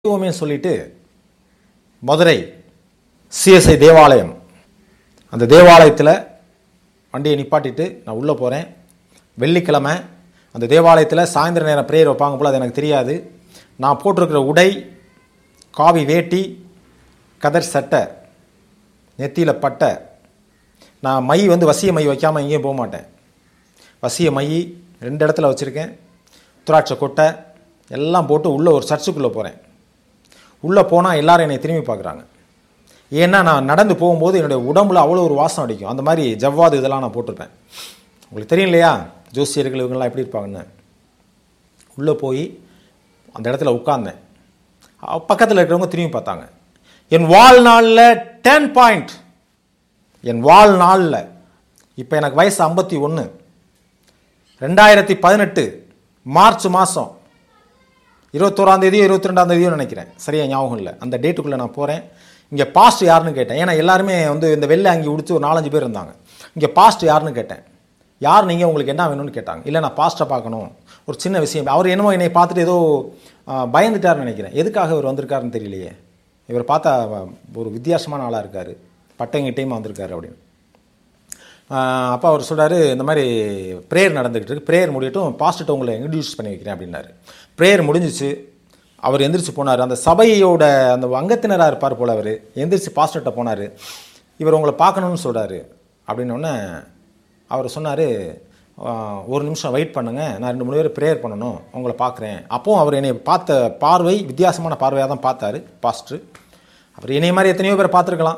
ஓமே சொல்லிட்டு மதுரை சிஎஸ்ஐ தேவாலயம் அந்த தேவாலயத்தில் வண்டியை நிப்பாட்டிட்டு நான் உள்ளே போகிறேன் வெள்ளிக்கிழமை அந்த தேவாலயத்தில் சாயந்தர நேரம் ப்ரேயர் வைப்பாங்க போல் அது எனக்கு தெரியாது நான் போட்டிருக்கிற உடை காவி வேட்டி கதர் சட்டை நெத்தியில் பட்டை நான் மை வந்து வசிய மை வைக்காமல் எங்கேயும் போக மாட்டேன் வசிய மை ரெண்டு இடத்துல வச்சுருக்கேன் திராட்சை கொட்டை எல்லாம் போட்டு உள்ளே ஒரு சர்ச்சுக்குள்ளே போகிறேன் உள்ளே போனால் எல்லாரும் என்னை திரும்பி பார்க்குறாங்க ஏன்னா நான் நடந்து போகும்போது என்னுடைய உடம்புல அவ்வளோ ஒரு வாசம் அடிக்கும் அந்த மாதிரி ஜவ்வாது இதெல்லாம் நான் போட்டிருப்பேன் உங்களுக்கு தெரியும் இல்லையா ஜோசியர்கள் இவங்கெல்லாம் எப்படி இருப்பாங்கன்னு உள்ளே போய் அந்த இடத்துல உட்கார்ந்தேன் பக்கத்தில் இருக்கிறவங்க திரும்பி பார்த்தாங்க என் வாழ்நாளில் டென் பாயிண்ட் என் வாழ்நாளில் இப்போ எனக்கு வயசு ஐம்பத்தி ஒன்று ரெண்டாயிரத்தி பதினெட்டு மார்ச் மாதம் இருபத்தோராம் தேதியோ இருபத்தி ரெண்டாம் தேதியோ நினைக்கிறேன் சரியா ஞாபகம் இல்லை அந்த டேட்டுக்குள்ளே நான் போகிறேன் இங்கே பாஸ்ட் யாருன்னு கேட்டேன் ஏன்னா எல்லாருமே வந்து இந்த வெள்ளை அங்கி உடுத்து ஒரு நாலஞ்சு பேர் இருந்தாங்க இங்கே பாஸ்ட் யாருன்னு கேட்டேன் யார் நீங்கள் உங்களுக்கு என்ன வேணும்னு கேட்டாங்க இல்லை நான் பாஸ்ட்டை பார்க்கணும் ஒரு சின்ன விஷயம் அவர் என்னமோ என்னை பார்த்துட்டு ஏதோ ஆ, பயந்துட்டாருன்னு நினைக்கிறேன் எதுக்காக இவர் வந்திருக்காருன்னு தெரியலையே இவர் பார்த்தா ஒரு வித்தியாசமான ஆளாக இருக்கார் பட்டைங்கிட்டையும் வந்திருக்காரு அப்படின்னு அப்போ அவர் சொல்றாரு இந்த மாதிரி ப்ரேயர் நடந்துக்கிட்டு இருக்கு ப்ரேயர் முடியட்டும் பாஸ்ட்டு உங்களை இன்ட்ரடியூஸ் பண்ணி வைக்கிறேன் அப்படின்னாரு ப்ரேயர் முடிஞ்சிச்சு அவர் எந்திரிச்சு போனார் அந்த சபையோட அந்த அங்கத்தினராக இருப்பார் போல அவர் எந்திரிச்சு பாஸ்டர்கிட்ட போனார் இவர் உங்களை பார்க்கணும்னு சொல்கிறாரு அப்படின்னோடனே அவர் சொன்னார் ஒரு நிமிஷம் வெயிட் பண்ணுங்க நான் ரெண்டு மூணு பேர் ப்ரேயர் பண்ணணும் உங்களை பார்க்குறேன் அப்போவும் அவர் என்னை பார்த்த பார்வை வித்தியாசமான பார்வையாக தான் பார்த்தாரு பாஸ்டர் அவர் என்னைய மாதிரி எத்தனையோ பேரை பார்த்துருக்கலாம்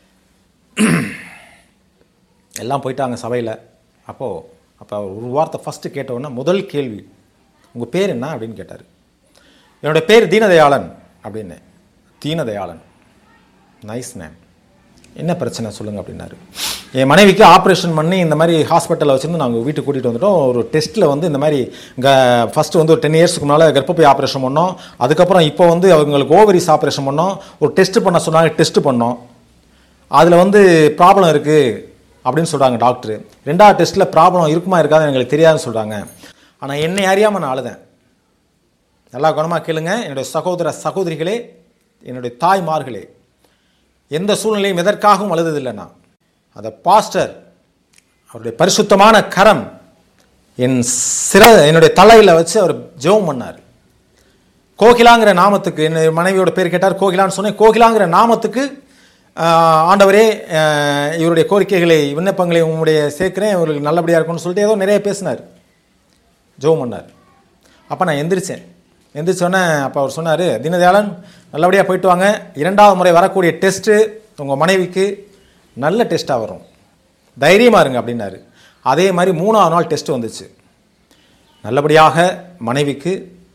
எல்லாம் போயிட்டாங்க சபையில் அப்போது அப்போ அவர் ஒரு வார்த்தை ஃபஸ்ட்டு கேட்டவுடனே முதல் கேள்வி உங்கள் பேர் என்ன அப்படின்னு கேட்டார் என்னோடய பேர் தீனதயாளன் அப்படின்னு தீனதயாளன் நைஸ் நேம் என்ன பிரச்சனை சொல்லுங்கள் அப்படின்னாரு என் மனைவிக்கு ஆப்ரேஷன் பண்ணி இந்த மாதிரி ஹாஸ்பிட்டலில் வச்சுருந்து நாங்கள் வீட்டுக்கு கூட்டிகிட்டு வந்துட்டோம் ஒரு டெஸ்ட்டில் வந்து இந்த மாதிரி இங்கே ஃபஸ்ட்டு வந்து ஒரு டென் இயர்ஸ்க்கு முன்னால் கர்ப்பப்பை ஆப்ரேஷன் பண்ணோம் அதுக்கப்புறம் இப்போ வந்து அவங்களுக்கு ஓவரிஸ் ஆப்ரேஷன் பண்ணோம் ஒரு டெஸ்ட் பண்ண சொன்னாங்க டெஸ்ட் பண்ணோம் அதில் வந்து ப்ராப்ளம் இருக்குது அப்படின்னு சொல்கிறாங்க டாக்டர் ரெண்டாவது டெஸ்ட்டில் ப்ராப்ளம் இருக்குமா இருக்காதுன்னு எங்களுக்கு தெரியாதுன்னு சொல்கிறாங்க ஆனால் என்னை அறியாமல் நான் அழுதேன் நல்லா கவனமாக கேளுங்க என்னுடைய சகோதர சகோதரிகளே என்னுடைய தாய்மார்களே எந்த சூழ்நிலையும் எதற்காகவும் அழுததில்லை நான் அந்த பாஸ்டர் அவருடைய பரிசுத்தமான கரம் என் சிற என்னுடைய தலையில் வச்சு அவர் ஜெபம் பண்ணார் கோகிலாங்கிற நாமத்துக்கு என் மனைவியோட பேர் கேட்டார் கோகிலான்னு சொன்னேன் கோகிலாங்கிற நாமத்துக்கு ஆஹ், ஆண்டவரே ஆஹ், இவருடைய கோரிக்கைகளை விண்ணப்பங்களை உங்களுடைய சேர்க்கிறேன் இவர்களுக்கு நல்லபடியாக இருக்கும்னு சொல்லிட்டு ஏதோ நிறைய பேசினார் ஜெபம் பண்ணார் அப்போ நான் எந்திரிச்சேன் எந்திரிச்சோன்னே அப்போ அவர் சொன்னார் தீனதயாளன் நல்லபடியாக போயிட்டு வாங்க இரண்டாவது முறை வரக்கூடிய டெஸ்ட்டு உங்கள் மனைவிக்கு நல்ல டெஸ்ட்டாக வரும் தைரியமாக இருங்க அப்படின்னாரு அதே மாதிரி மூணாவது நாள் டெஸ்ட் வந்துச்சு நல்லபடியாக மனைவிக்கு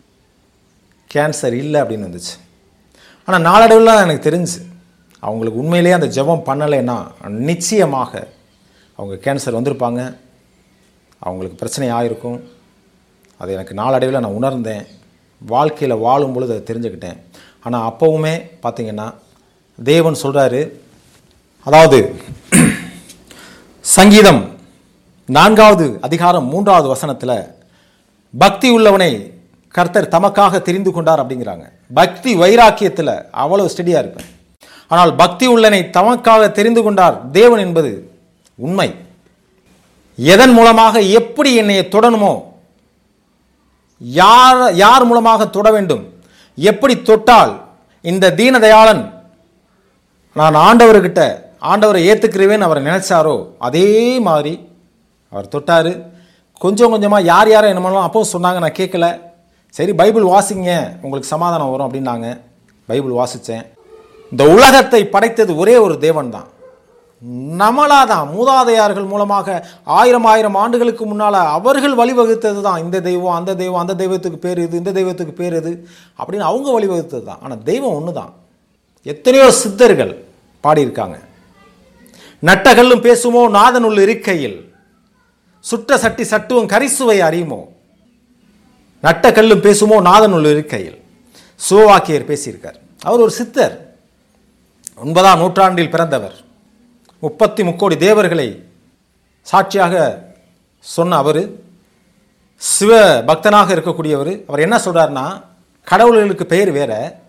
கேன்சர் இல்லை அப்படின்னு வந்துச்சு ஆனால் நாளடைவில் தான் எனக்கு தெரிஞ்சு அவங்களுக்கு உண்மையிலேயே அந்த ஜெபம் பண்ணலைன்னா நிச்சயமாக அவங்க கேன்சர் வந்திருப்பாங்க அவங்களுக்கு பிரச்சனை ஆயிருக்கும் அது எனக்கு நாளடைவில் நான் உணர்ந்தேன் வாழ்க்கையில் வாழும் பொழுது அதை தெரிஞ்சுக்கிட்டேன் ஆனால் அப்போவுமே பார்த்தீங்கன்னா தேவன் சொல்கிறாரு அதாவது சங்கீதம் நான்காவது அதிகாரம் மூன்றாவது வசனத்தில் பக்தி உள்ளவனை கர்த்தர் தமக்காக தெரிந்து கொண்டார் அப்படிங்கிறாங்க பக்தி வைராக்கியத்தில் அவ்வளவு ஸ்டெடியாக இருப்பேன் ஆனால் பக்தி உள்ளனை தமக்காக தெரிந்து கொண்டார் தேவன் என்பது உண்மை எதன் மூலமாக எப்படி என்னை தொடணுமோ யார் யார் மூலமாக தொட வேண்டும் எப்படி தொட்டால் இந்த தீனதயாளன் நான் ஆண்டவர்கிட்ட ஆண்டவரை ஏற்றுக்கிறவேன்னு அவர் நினைச்சாரோ அதே மாதிரி அவர் தொட்டார் கொஞ்சம் கொஞ்சமாக யார் யாரை என்னமெல்லாம் அப்போ சொன்னாங்க நான் கேட்கல சரி பைபிள் வாசிங்க உங்களுக்கு சமாதானம் வரும் அப்படின்னாங்க பைபிள் வாசித்தேன் இந்த உலகத்தை படைத்தது ஒரே ஒரு தேவன் தான் நம்மளா தான் மூதாதையார்கள் மூலமாக ஆயிரம் ஆயிரம் ஆண்டுகளுக்கு முன்னால் அவர்கள் வழிவகுத்தது தான் இந்த தெய்வம் அந்த தெய்வம் அந்த தெய்வத்துக்கு பேர் இது இந்த தெய்வத்துக்கு பேர் இது அப்படின்னு அவங்க வழிவகுத்தது தான் ஆனால் தெய்வம் ஒன்று தான் எத்தனையோ சித்தர்கள் பாடியிருக்காங்க நட்டகல்லும் பேசுமோ நாதனுள் இருக்கையில் சுட்ட சட்டி சட்டுவம் கரிசுவை அறியுமோ நட்ட கல்லும் பேசுமோ நாதனுள் இருக்கையில் சிவவாக்கியர் பேசியிருக்கார் அவர் ஒரு சித்தர் ஒன்பதாம் நூற்றாண்டில் பிறந்தவர் முப்பத்தி முக்கோடி தேவர்களை சாட்சியாக சொன்ன அவர் சிவ பக்தனாக இருக்கக்கூடியவர் அவர் என்ன சொல்றாருன்னா கடவுள்களுக்கு பெயர் வேற